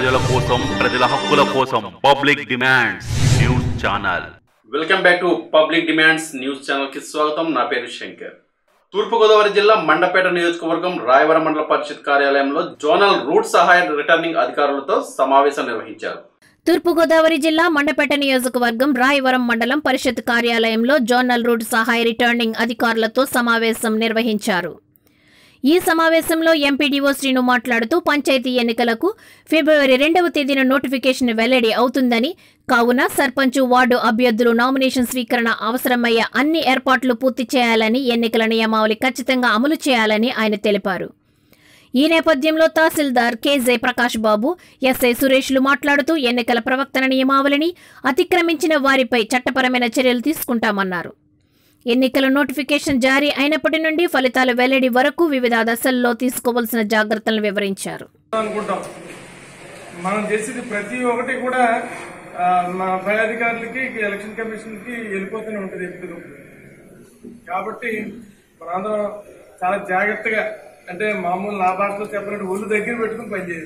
ప్రజల కోసం ప్రజల హక్కుల కోసం public demands news channel welcome back to public demands news channel కి స్వాగతం నా పేరు శంకర్ తూర్పుగోదావరి జిల్లా మండపేట నియోజకవర్గం రాయవరం మండల పరిషత్ కార్యాలయంలో జోనల్ రూట్ సహాయ రిటర్నింగ్ అధికారులతో సమావేశం నిర్వహించారు తూర్పుగోదావరి జిల్లా మండపేట నియోజకవర్గం రాయవరం మండలం పరిషత్ కార్యాలయంలో జోనల్ రూట్ సహాయ రిటర్నింగ్ అధికారులతో సమావేశం నిర్వహించారు ఈ సమావేశంలో ఎంపీడీఓ శ్రీను మాట్లాడుతూ పంచాయతీ ఎన్నికలకు ఫిబ్రవరి రెండవ తేదీన నోటిఫికేషన్ వెల్లడి అవుతుందని కావున సర్పంచ్ వార్డు అభ్యర్థులు నామినేషన్ స్వీకరణ అవసరమయ్యే అన్ని ఏర్పాట్లు పూర్తి చేయాలని ఎన్నికల నియమావళి ఖచ్చితంగా అమలు చేయాలని ఆయన తెలిపారు ఈ నేపథ్యంలో తహసీల్దార్ కేజే ప్రకాష్ బాబు ఎస్ఐ సురేష్లు మాట్లాడుతూ ఎన్నికల ప్రవర్తన నియమావళిని అతిక్రమించిన వారిపై చట్టపరమైన చర్యలు తీసుకుంటామన్నారు ఎన్నికల నోటిఫికేషన్ జారీ అయినప్పటి నుండి ఫలితాలు వెల్లడి వరకు వివిధ దశల్లో తీసుకోవాల్సిన జాగ్రత్తలను వివరించారు అనుకుంటాం మనం చేసేది ప్రతి ఒక్కటి కూడా ఆ, మన పై అధికారులకి ఎలక్షన్ కమిషన్ కి వెళ్ళిపోతూనే ఉంటుంది ఎప్పుడు కాబట్టి మనందరం చాలా జాగ్రత్తగా అంటే మామూలు నా భాషలో చెప్పినట్టు ఒళ్ళు దగ్గర పెట్టుకుని పనిచేయాలి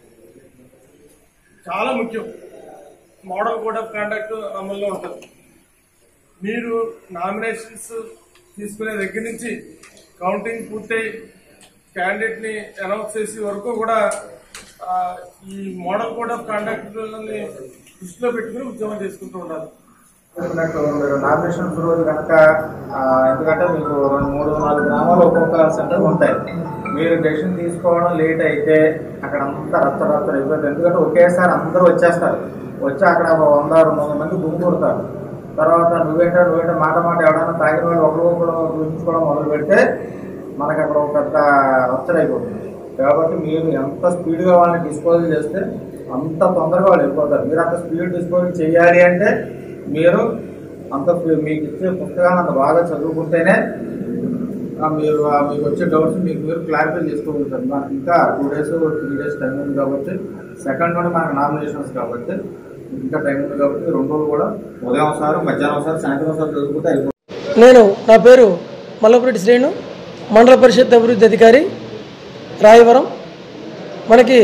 చాలా ముఖ్యం మోడల్ కోడ్ ఆఫ్ కాండక్ట్ అమల్లో ఉంటుంది మీరు నామినేషన్స్ తీసుకునే దగ్గర నుంచి కౌంటింగ్ పూర్తయి క్యాండిడేట్ ని అనౌన్స్ చేసే వరకు కూడా ఆ, ఈ మోడల్ కోడ్ ఆఫ్ కాండక్ట్ దృష్టిలో పెట్టుకుని ఉద్యోగం చేసుకుంటూ ఉండాలి చెప్పినట్టు మీరు నామినేషన్ రోజు కనుక ఆ, ఎందుకంటే మీకు రెండు మూడు నాలుగు గ్రామాలు ఒక్కొక్క సెంటర్ ఉంటాయి మీరు డెసిషన్ తీసుకోవడం లేట్ అయితే అక్కడ అంతా రచ్చ రచ్చ అయిపోతుంది ఎందుకంటే ఒకేసారి అందరూ వచ్చేస్తారు వచ్చి అక్కడ ఒక వంద రెండు వందల మంది గుమ్ముకూడతారు తర్వాత నువ్వేంటో నువ్వేంటో మాట మాట ఎవడన్నా తాగిన వాళ్ళు ఒకరు ఒకరు గురించుకోవడం మొదలు పెడితే మనకి అక్కడ ఒక పెద్ద రచ్చడైపోతుంది కాబట్టి మీరు ఎంత స్పీడ్గా వాళ్ళని డిస్పోజల్ చేస్తే అంత తొందరగా వాళ్ళు వెళ్ళిపోతారు మీరు అంత స్పీడ్ డిస్పోజల్ చేయాలి అంటే మీరు అంత స్పీ- మీకు ఇచ్చే పుస్తకాన్ని అంత బాగా చదువుకుంటేనే ఆ, మీరు ఆ మీకు వచ్చే డౌట్స్ మీకు మీరు క్లారిఫై చేసుకోగలుగుతారు మనకి ఇంకా two days three days time ఉంది కాబట్టి సెకండ్ నుండి మనకు నామినేషన్స్ కాబట్టి ఇంకా టైం ఉంది కాబట్టి రెండు రోజులు కూడా ఉదయం ఒకసారి మధ్యాహ్నం ఒకసారి సాయంత్రం ఒకసారి చదువుకుంటే అయిపోతుంది నేను నా పేరు మల్లపురెడ్డి శ్రీను మండల పరిషత్ అభివృద్ధి అధికారి రాయవరం మనకి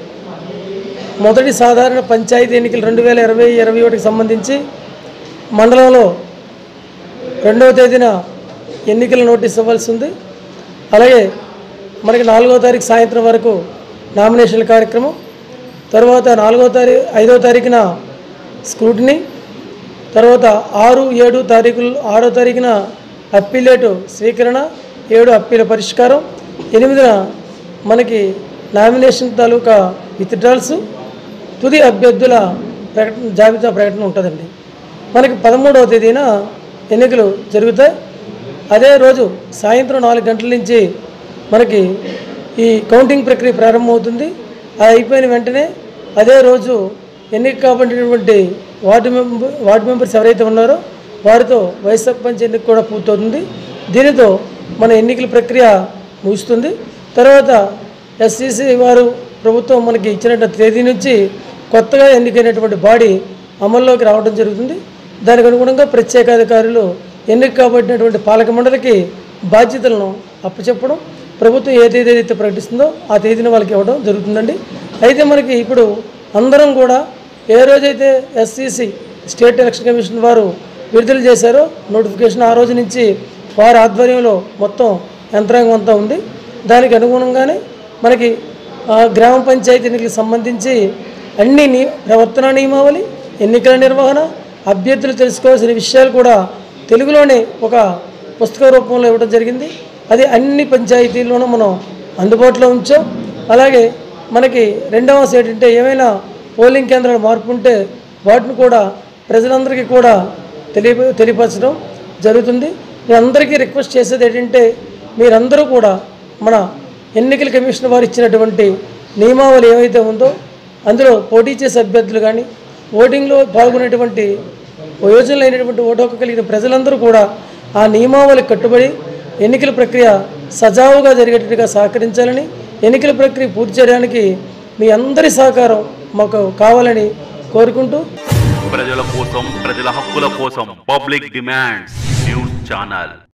మొదటి సాధారణ పంచాయతీ ఎన్నికలు రెండు వేల ఇరవై ఇరవై ఒకటికి సంబంధించి మండలంలో రెండవ తేదీన ఎన్నికల నోటీస్ ఇవ్వాల్సి ఉంది అలాగే మనకి నాలుగో తారీఖు సాయంత్రం వరకు నామినేషన్ల కార్యక్రమం తర్వాత నాలుగో తారీఖు ఐదో తారీఖున స్క్రూటినీ తర్వాత ఆరు ఏడు తారీఖులు ఆరో తారీఖున అప్పీలేటు స్వీకరణ ఏడు అప్పీల పరిష్కారం ఎనిమిదిన మనకి నామినేషన్ తాలూకా విత్డ్రాల్స్ తుది అభ్యర్థుల ప్రకటన జాబితా ప్రకటన ఉంటుందండి మనకి పదమూడవ తేదీన ఎన్నికలు జరుగుతాయి అదే రోజు సాయంత్రం నాలుగు గంటల నుంచి మనకి ఈ కౌంటింగ్ ప్రక్రియ ప్రారంభమవుతుంది అది అయిపోయిన వెంటనే అదే రోజు ఎన్నిక కాబడినటువంటి వార్డు మెంబర్ వార్డు మెంబర్స్ ఎవరైతే ఉన్నారో వారితో వైస్ సర్పంచ్ ఎన్నిక కూడా పూర్తవుతుంది దీనితో మన ఎన్నికల ప్రక్రియ ముగుస్తుంది తర్వాత ఎస్సీసీ వారు ప్రభుత్వం మనకి ఇచ్చిన తేదీ నుంచి కొత్తగా ఎన్నికైనటువంటి బాడీ అమల్లోకి రావడం జరుగుతుంది దానికి అనుగుణంగా ప్రత్యేకాధికారులు ఎన్నిక కాబట్టినటువంటి పాలక మండలికి బాధ్యతలను అప్పచెప్పడం ప్రభుత్వం ఏ తేదీ అయితే ప్రకటిస్తుందో ఆ తేదీని వాళ్ళకి ఇవ్వడం జరుగుతుందండి అయితే మనకి ఇప్పుడు అందరం కూడా ఏ రోజైతే ఎస్సీసీ స్టేట్ ఎలక్షన్ కమిషన్ వారు విడుదల చేశారో నోటిఫికేషన్ ఆ రోజు నుంచి వారి ఆధ్వర్యంలో మొత్తం యంత్రాంగం అంతా ఉంది దానికి అనుగుణంగానే మనకి ఆ, గ్రామ పంచాయతీ ఎన్నికలకు సంబంధించి అన్ని నీ ప్రవర్తన నియమావళి ఎన్నికల నిర్వహణ అభ్యర్థులు తెలుసుకోవాల్సిన విషయాలు కూడా తెలుగులోనే ఒక పుస్తక రూపంలో ఇవ్వడం జరిగింది అది అన్ని పంచాయతీల్లోనూ మనం అందుబాటులో ఉంచాం అలాగే మనకి రెండవ సైడ్ ఏంటంటే ఏమైనా పోలింగ్ కేంద్రాలు మార్పు ఉంటే వాటిని కూడా ప్రజలందరికీ కూడా తెలియ తెలియపరచడం జరుగుతుంది నేను అందరికీ రిక్వెస్ట్ చేసేది ఏంటంటే మీరందరూ కూడా మన ఎన్నికల కమిషన్ వారు ఇచ్చినటువంటి నియమావళి ఏవైతే ఉందో అందులో పోటీ చేసే అభ్యర్థులు కానీ ఓటింగ్లో పాల్గొనేటువంటి యోజనలు అయినటువంటి ఓటు హక్కు కలిగిన ప్రజలందరూ కూడా ఆ నియమావళి కట్టుబడి ఎన్నికల ప్రక్రియ సజావుగా జరిగేటట్టుగా సహకరించాలని ఎన్నికల ప్రక్రియ పూర్తి చేయడానికి మీ అందరి సహకారం మాకు కావాలని కోరుకుంటూ ప్రజల కోసం ప్రజల హక్కుల కోసం పబ్లిక్ డిమాండ్స్ న్యూస్ ఛానల్